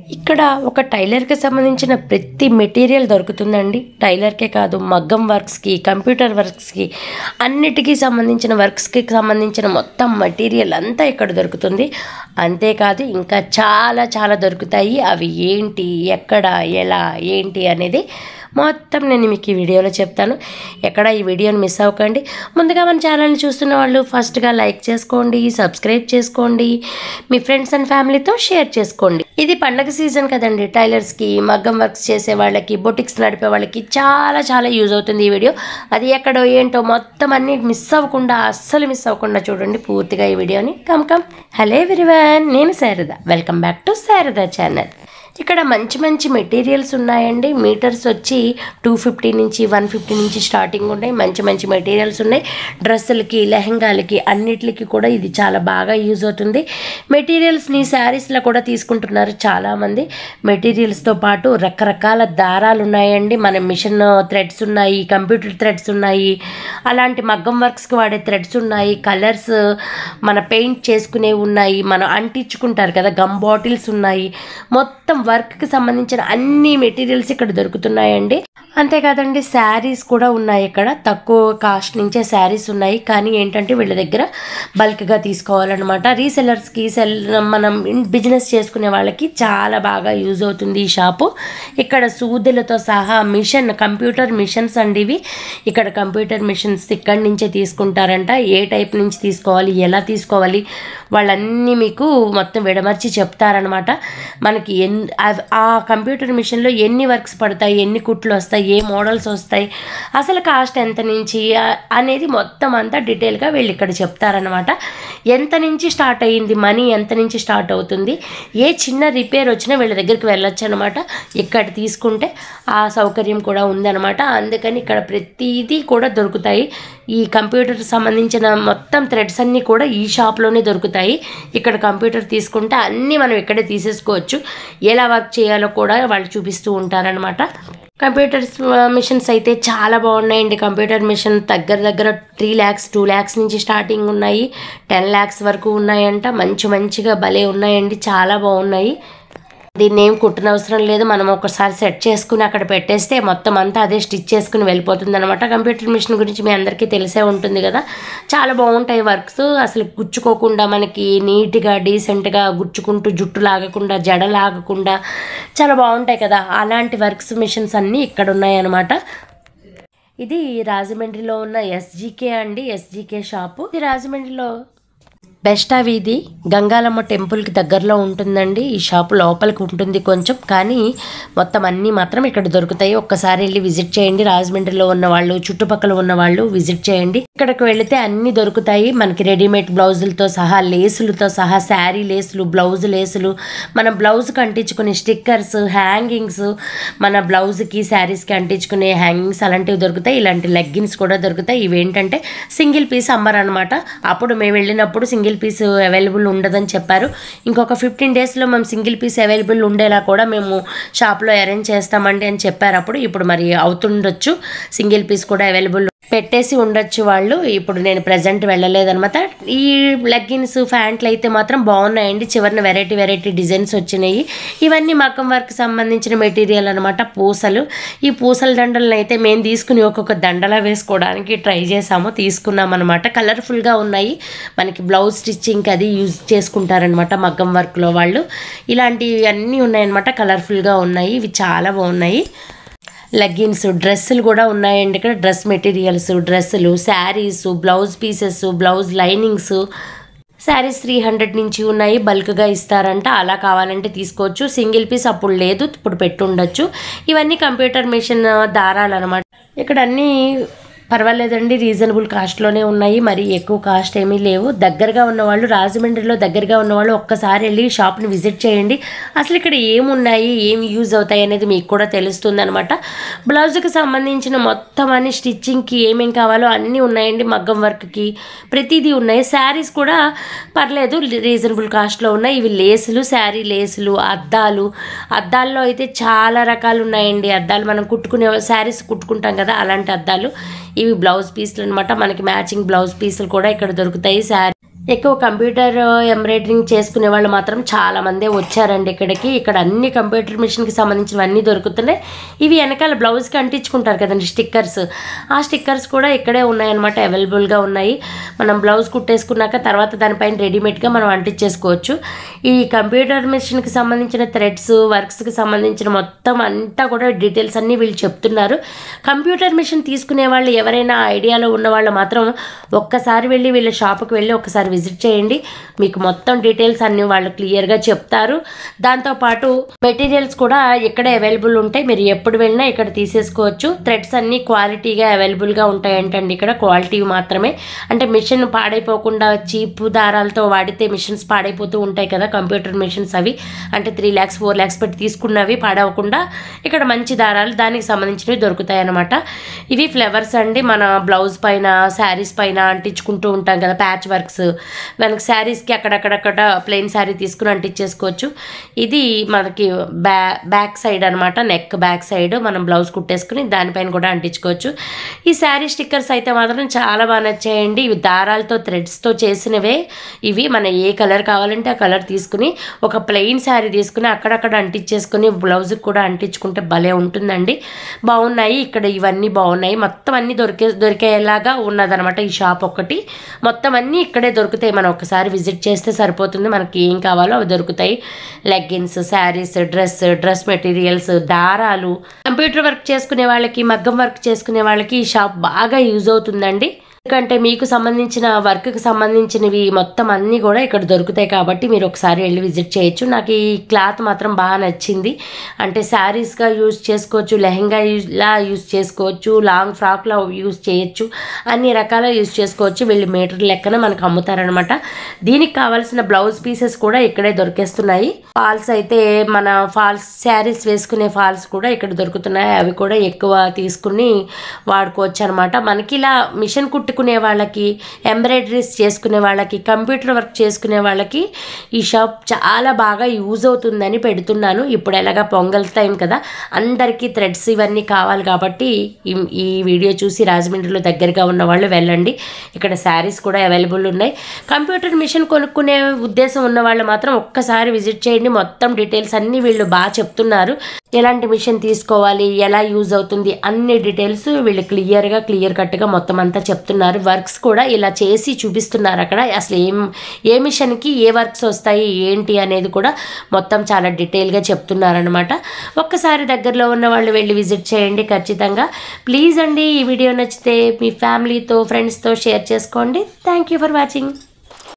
ఇక్కడ ఒక టైలర్కి సంబంధించిన ప్రతి మెటీరియల్ దొరుకుతుందండి టైలర్కే కాదు మగ్గం వర్క్స్కి కంప్యూటర్ వర్క్స్కి అన్నిటికీ సంబంధించిన వర్క్స్కి సంబంధించిన మొత్తం మెటీరియల్ అంతా ఇక్కడ దొరుకుతుంది అంతేకాదు ఇంకా చాలా చాలా దొరుకుతాయి అవి ఏంటి ఎక్కడ ఎలా ఏంటి అనేది మొత్తం నేను మీకు ఈ వీడియోలో చెప్తాను ఎక్కడ ఈ వీడియోని మిస్ అవ్వకండి ముందుగా మన ఛానల్ని చూస్తున్న వాళ్ళు ఫస్ట్గా లైక్ చేసుకోండి సబ్స్క్రైబ్ చేసుకోండి మీ ఫ్రెండ్స్ అండ్ ఫ్యామిలీతో షేర్ చేసుకోండి ఇది పండగ సీజన్ కదండి టైలర్స్కి మగ్గం వర్క్స్ చేసే వాళ్ళకి బొటిక్స్ నడిపే వాళ్ళకి చాలా చాలా యూజ్ అవుతుంది ఈ వీడియో అది ఎక్కడో ఏంటో మొత్తం అన్ని మిస్ అవ్వకుండా అస్సలు మిస్ అవ్వకుండా చూడండి పూర్తిగా ఈ వీడియోని కమ్ కమ్ హలో ఎవ్రీవన్ నేను Sharada welcome back to Sharada channel ఇక్కడ మంచి మంచి మెటీరియల్స్ ఉన్నాయండి మీటర్స్ వచ్చి టూ ఫిఫ్టీ నుంచి వన్ ఫిఫ్టీ నుంచి స్టార్టింగ్ ఉన్నాయి మంచి మంచి మెటీరియల్స్ ఉన్నాయి డ్రెస్సులకి లెహంగాలకి అన్నిటికి కూడా ఇది చాలా బాగా యూజ్ అవుతుంది మెటీరియల్స్ని శారీస్లో కూడా తీసుకుంటున్నారు చాలామంది మెటీరియల్స్తో పాటు రకరకాల దారాలు ఉన్నాయండి మన మిషన్ థ్రెడ్స్ ఉన్నాయి కంప్యూటర్ థ్రెడ్స్ ఉన్నాయి అలాంటి మగ్గం వర్క్స్కి వాడే థ్రెడ్స్ ఉన్నాయి కలర్స్ మన పెయింట్ చేసుకునేవి ఉన్నాయి మనం అంటించుకుంటారు కదా గమ్ బాటిల్స్ ఉన్నాయి మొత్తం వర్క్కి సంబంధించిన అన్ని మెటీరియల్స్ ఇక్కడ దొరుకుతున్నాయండి అంతేకాదండి శారీస్ కూడా ఉన్నాయి ఇక్కడ తక్కువ కాస్ట్ నుంచే శారీస్ ఉన్నాయి కానీ ఏంటంటే వీళ్ళ దగ్గర బల్క్గా తీసుకోవాలన్నమాట రీసెలర్స్కి సెల్ మనం బిజినెస్ చేసుకునే వాళ్ళకి చాలా బాగా యూజ్ అవుతుంది ఈ షాపు ఇక్కడ సూదులతో సహా మిషన్ కంప్యూటర్ మిషన్స్ అండి ఇవి ఇక్కడ కంప్యూటర్ మిషన్స్ ఇక్కడి నుంచే తీసుకుంటారంట ఏ టైప్ నుంచి తీసుకోవాలి ఎలా తీసుకోవాలి వాళ్ళన్నీ మీకు మొత్తం విడమర్చి చెప్తారనమాట మనకి ఎన్ అవ్- ఆ కంప్యూటర్ మిషన్లో ఎన్ని వర్క్స్ పడతాయి ఎన్ని కుట్లు వస్తాయి ఏ మోడల్స్ వస్తాయి అసలు కాస్ట్ ఎంత నుంచి ఆ- అనేది మొత్తం అంతా డీటెయిల్గా వీళ్ళు ఇక్కడ చెప్తారనమాట ఎంత నుంచి స్టార్ట్ అయ్యింది మనీ ఎంత నుంచి స్టార్ట్ అవుతుంది ఏ చిన్న రిపేర్ వచ్చినా వీళ్ళ దగ్గరికి వెళ్ళొచ్చు అనమాట ఇక్కడ తీసుకుంటే ఆ సౌకర్యం కూడా ఉందన్నమాట అందుకని ఇక్కడ ప్రతిదీ కూడా దొరుకుతాయి ఈ కంప్యూటర్ సంబంధించిన మొత్తం థ్రెడ్స్ అన్నీ కూడా ఈ షాప్లోనే దొరుకుతాయి ఇక్కడ కంప్యూటర్ తీసుకుంటే అన్నీ మనం ఇక్కడే తీసేసుకోవచ్చు ఎలా వర్క్ చేయాలో కూడా వాళ్ళు చూపిస్తూ ఉంటారనమాట కంప్యూటర్స్ మిషన్స్ అయితే చాలా బాగున్నాయండి కంప్యూటర్ మిషన్ దగ్గర దగ్గర త్రీ ల్యాక్స్ టూ ల్యాక్స్ నుంచి స్టార్టింగ్ ఉన్నాయి టెన్ ల్యాక్స్ వరకు ఉన్నాయంట మంచి మంచిగా భలే ఉన్నాయండి చాలా బాగున్నాయి దీన్ని ఏం కుట్టనవసరం లేదు మనం ఒకసారి సెట్ చేసుకుని అక్కడ పెట్టేస్తే మొత్తం అంతా అదే స్టిచ్ చేసుకుని వెళ్ళిపోతుంది అనమాట కంప్యూటర్ మిషన్ గురించి మీ అందరికీ తెలిసే ఉంటుంది కదా చాలా బాగుంటాయి వర్క్స్ అసలు గుచ్చుకోకుండా మనకి నీట్గా డీసెంట్గా గుచ్చుకుంటూ జుట్టు లాగకుండా జడ లాగకుండా చాలా బాగుంటాయి కదా అలాంటి వర్క్స్ మిషన్స్ అన్నీ ఇక్కడ ఉన్నాయన్నమాట ఇది రాజమండ్రిలో ఉన్న ఎస్జీకే అండి ఎస్జీకే షాపు ఇది రాజమండ్రిలో బెస్టా వీధి గంగాలమ్మ టెంపుల్కి దగ్గరలో ఉంటుందండి ఈ షాప్ లోపలికి ఉంటుంది కొంచెం కానీ మొత్తం అన్నీ మాత్రం ఇక్కడ దొరుకుతాయి ఒక్కసారి వెళ్ళి విజిట్ చేయండి రాజమండ్రిలో ఉన్న వాళ్ళు చుట్టుపక్కల ఉన్న వాళ్ళు విజిట్ చేయండి ఇక్కడికి వెళితే అన్నీ దొరుకుతాయి మనకి రెడీమేడ్ బ్లౌజులతో సహా లేసులతో సహా శారీ లేసులు బ్లౌజ్ లేసులు మన బ్లౌజ్కి అంటించుకునే స్టిక్కర్స్ హ్యాంగింగ్స్ మన బ్లౌజ్కి శారీస్కి అంటించుకునే హ్యాంగింగ్స్ అలాంటివి దొరుకుతాయి ఇలాంటి లెగ్గిన్స్ కూడా దొరుకుతాయి ఇవేంటంటే సింగిల్ పీస్ అమ్మరనమాట అప్పుడు మేము వెళ్ళినప్పుడు సింగిల్ పీస్ అవైలబుల్ ఉండదని చెప్పారు ఇంకొక ఫిఫ్టీన్ డేస్లో మేము సింగిల్ పీస్ అవైలబుల్ ఉండేలా కూడా మేము షాప్లో అరేంజ్ చేస్తామండి అని చెప్పారు అప్పుడు ఇప్పుడు మరి అవుతుండొచ్చు సింగిల్ పీస్ కూడా అవైలబుల్ పెట్టేసి ఉండొచ్చు వాళ్ళు ఇప్పుడు నేను ప్రజెంట్ వెళ్ళలేదనమాట ఈ లెగ్గిన్స్ ఫ్యాంట్లు అయితే మాత్రం బాగున్నాయండి చివరిన వెరైటీ వెరైటీ డిజైన్స్ వచ్చినాయి ఇవన్నీ మగ్గం వర్క్ సంబంధించిన మెటీరియల్ అనమాట పూసలు ఈ పూసల దండలను అయితే మేము తీసుకుని ఒక్కొక్క దండలా వేసుకోవడానికి ట్రై చేసాము తీసుకున్నాం అనమాట కలర్ఫుల్గా ఉన్నాయి మనకి బ్లౌజ్ స్టిచ్చింగ్కి అది యూజ్ చేసుకుంటారనమాట మగ్గం వర్క్లో వాళ్ళు ఇలాంటివి అన్నీ ఉన్నాయన్నమాట కలర్ఫుల్గా ఉన్నాయి ఇవి చాలా బాగున్నాయి లెగ్గిన్స్ డ్రెస్సులు కూడా ఉన్నాయండి ఇక్కడ డ్రెస్ మెటీరియల్స్ డ్రెస్సులు sarees blouse pieces blouse linings sarees three hundred నుంచి ఉన్నాయి బల్క్గా ఇస్తారంట అలా కావాలంటే తీసుకోవచ్చు సింగిల్ పీస్ అప్పుడు లేదు ఇప్పుడు పెట్టుండొచ్చు ఇవన్నీ కంప్యూటర్ మిషన్ దారాలు అనమాట ఇక్కడ అన్నీ పర్వాలేదండి రీజనబుల్ కాస్ట్లోనే ఉన్నాయి మరి ఎక్కువ కాస్ట్ ఏమీ లేవు దగ్గరగా ఉన్నవాళ్ళు రాజమండ్రిలో దగ్గరగా ఉన్నవాళ్ళు ఒక్కసారి వెళ్ళి షాప్ని విజిట్ చేయండి అసలు ఇక్కడ ఏమున్నాయి ఏం యూజ్ అవుతాయి అనేది మీకు కూడా తెలుస్తుంది అనమాట బ్లౌజ్కి సంబంధించిన మొత్తం అన్ని స్టిచ్చింగ్కి ఏమేం కావాలో అన్నీ ఉన్నాయండి మగ్గం వర్క్కి ప్రతిదీ ఉన్నాయి శారీస్ కూడా పర్లేదు రీజనబుల్ కాస్ట్లో ఉన్నాయి ఇవి లేసులు శారీ లేసులు అద్దాలు అద్దాల్లో అయితే చాలా రకాలు ఉన్నాయండి అద్దాలు మనం కుట్టుకునే శారీస్ కుట్టుకుంటాం కదా అలాంటి అద్దాలు ఇవి బ్లౌజ్ పీసులు అనమాట మనకి మ్యాచింగ్ బ్లౌజ్ పీసులు కూడా ఇక్కడ దొరుకుతాయి శారీ ఎక్కువ కంప్యూటర్ ఎంబ్రాయిడరింగ్ చేసుకునే వాళ్ళు మాత్రం చాలా మందే వచ్చారండి ఇక్కడికి ఇక్కడ అన్ని కంప్యూటర్ మిషన్కి సంబంధించినవన్నీ దొరుకుతున్నాయి ఇవి వెనకాల బ్లౌజ్కి అంటించుకుంటారు కదండి స్టిక్కర్స్ ఆ స్టిక్కర్స్ కూడా ఇక్కడే ఉన్నాయన్నమాట అవైలబుల్గా ఉన్నాయి మనం బ్లౌజ్ కుట్టేసుకున్నాక తర్వాత దానిపైన రెడీమేడ్గా మనం అంటించేసుకోవచ్చు ఈ కంప్యూటర్ మిషన్కి సంబంధించిన థ్రెడ్స్ వర్క్స్కి సంబంధించిన మొత్తం అంతా కూడా డీటెయిల్స్ అన్నీ వీళ్ళు చెప్తున్నారు కంప్యూటర్ మిషన్ తీసుకునే వాళ్ళు ఎవరైనా ఐడియాలో ఉన్న వాళ్ళు మాత్రం ఒక్కసారి వెళ్ళి వీళ్ళ షాప్కి వెళ్ళి ఒకసారి విజిట్ చేయండి మీకు మొత్తం డీటెయిల్స్ అన్ని వాళ్ళు క్లియర్గా చెప్తారు దాంతోపాటు మెటీరియల్స్ కూడా ఇక్కడే అవైలబుల్ ఉంటాయి మీరు ఎప్పుడు వెళ్ళినా ఇక్కడ తీసేసుకోవచ్చు థ్రెడ్స్ అన్నీ క్వాలిటీగా అవైలబుల్గా ఉంటాయి ఏంటండి ఇక్కడ క్వాలిటీ మాత్రమే అంటే మిషన్ పాడైపోకుండా చీప్ దారాలతో వాడితే మిషన్స్ పాడైపోతూ ఉంటాయి కదా కంప్యూటర్ మిషన్స్ అవి అంటే త్రీ ల్యాక్స్ ఫోర్ ల్యాక్స్ పెట్టి తీసుకున్నవి పాడవకుండా ఇక్కడ మంచి దారాలు దానికి సంబంధించినవి దొరుకుతాయి అన్నమాట ఇవి ఫ్లవర్స్ అండి మన బ్లౌజ్ పైన శారీస్ పైన అంటించుకుంటూ ఉంటాం కదా ప్యాచ్ వర్క్స్ మనకి శారీస్కి అక్కడక్కడక్కడ ప్లెయిన్ శారీ తీసుకుని అంటించేసుకోవచ్చు ఇది మనకి బ్యా బ్యాక్ సైడ్ అనమాట నెక్ బ్యాక్ సైడ్ మనం బ్లౌజ్ కుట్టేసుకుని దానిపైన కూడా అంటించుకోవచ్చు ఈ శారీ స్టిక్కర్స్ అయితే మాత్రం చాలా బాగా నచ్చాయండి ఇవి దారాలతో థ్రెడ్స్తో చేసినవే ఇవి మన ఏ కలర్ కావాలంటే ఆ కలర్ తీసుకుని ఒక ప్లెయిన్ శారీ తీసుకుని అక్కడక్కడ అంటించేసుకుని బ్లౌజ్కి కూడా అంటించుకుంటే భలే ఉంటుందండి బాగున్నాయి ఇక్కడ ఇవన్నీ బాగున్నాయి మొత్తం అన్నీ దొరికే దొరికేలాగా ఉన్నదనమాట ఈ షాప్ ఒకటి మొత్తం అన్నీ ఇక్కడే దొరుకుతాయి మనం ఒకసారి విజిట్ చేస్తే సరిపోతుంది మనకి ఏం కావాలో అవి దొరుకుతాయి leggings sarees dress dress materials దారాలు కంప్యూటర్ వర్క్ చేసుకునే వాళ్ళకి మగ్గం వర్క్ చేసుకునే వాళ్ళకి ఈ షాప్ బాగా యూజ్ అవుతుందండి ఎందుకంటే మీకు సంబంధించిన వర్క్కి సంబంధించినవి మొత్తం అన్నీ కూడా ఇక్కడ దొరుకుతాయి కాబట్టి మీరు ఒకసారి వెళ్ళి విజిట్ చేయొచ్చు నాకు ఈ క్లాత్ మాత్రం బాగా నచ్చింది అంటే శారీస్గా యూజ్ చేసుకోవచ్చు లెహంగా యూజ్లా యూజ్ చేసుకోవచ్చు లాంగ్ ఫ్రాక్లా యూజ్ చేయొచ్చు అన్ని రకాల యూజ్ చేసుకోవచ్చు వీళ్ళు మీటర్ లెక్కన మనకు అమ్ముతారనమాట దీనికి కావాల్సిన బ్లౌజ్ పీసెస్ కూడా ఇక్కడే దొరికేస్తున్నాయి ఫాల్స్ అయితే మన ఫాల్స్ శారీస్ వేసుకునే ఫాల్స్ కూడా ఇక్కడ దొరుకుతున్నాయి అవి కూడా ఎక్కువ తీసుకుని వాడుకోవచ్చు అనమాట మనకి ఇలా మిషన్ కుట్టుకునే వాళ్ళకి ఎంబ్రాయిడరీస్ చేసుకునే వాళ్ళకి కంప్యూటర్ వర్క్ చేసుకునే వాళ్ళకి ఈ షాప్ చాలా బాగా యూజ్ అవుతుందని పెడుతున్నాను ఇప్పుడు ఎలాగా పొంగల్ టైం కదా అందరికీ థ్రెడ్స్ ఇవన్నీ కావాలి కాబట్టి ఈ- ఈ వీడియో చూసి రాజమండ్రిలో దగ్గరగా ఉన్న వాళ్ళు వెళ్ళండి ఇక్కడ శారీస్ కూడా అవైలబుల్ ఉన్నాయి కంప్యూటర్ మిషన్ కొనుక్కునే ఉద్దేశం ఉన్న వాళ్ళు మాత్రం ఒక్కసారి విజిట్ చేయండి మొత్తం డీటెయిల్స్ అన్నీ వీళ్ళు బాగా చెప్తున్నారు ఎలాంటి మిషన్ తీసుకోవాలి ఎలా యూజ్ అవుతుంది అన్ని డీటెయిల్స్ వీళ్ళు క్లియర్గా క్లియర్ కట్గా మొత్తం అంతా చెప్తున్నారు వర్క్స్ కూడా ఇలా చేసి చూపిస్తున్నారు అక్కడ అసలు ఏం ఏ మిషన్కి ఏ వర్క్స్ వస్తాయి ఏంటి అనేది కూడా మొత్తం చాలా డీటెయిల్గా చెప్తున్నారనమాట ఒక్కసారి దగ్గరలో ఉన్న వాళ్ళు వెళ్ళి విజిట్ చేయండి ఖచ్చితంగా ప్లీజ్ అండి ఈ వీడియో నచ్చితే మీ ఫ్యామిలీతో ఫ్రెండ్స్తో షేర్ చేసుకోండి థ్యాంక్ యూ ఫర్ వాచింగ్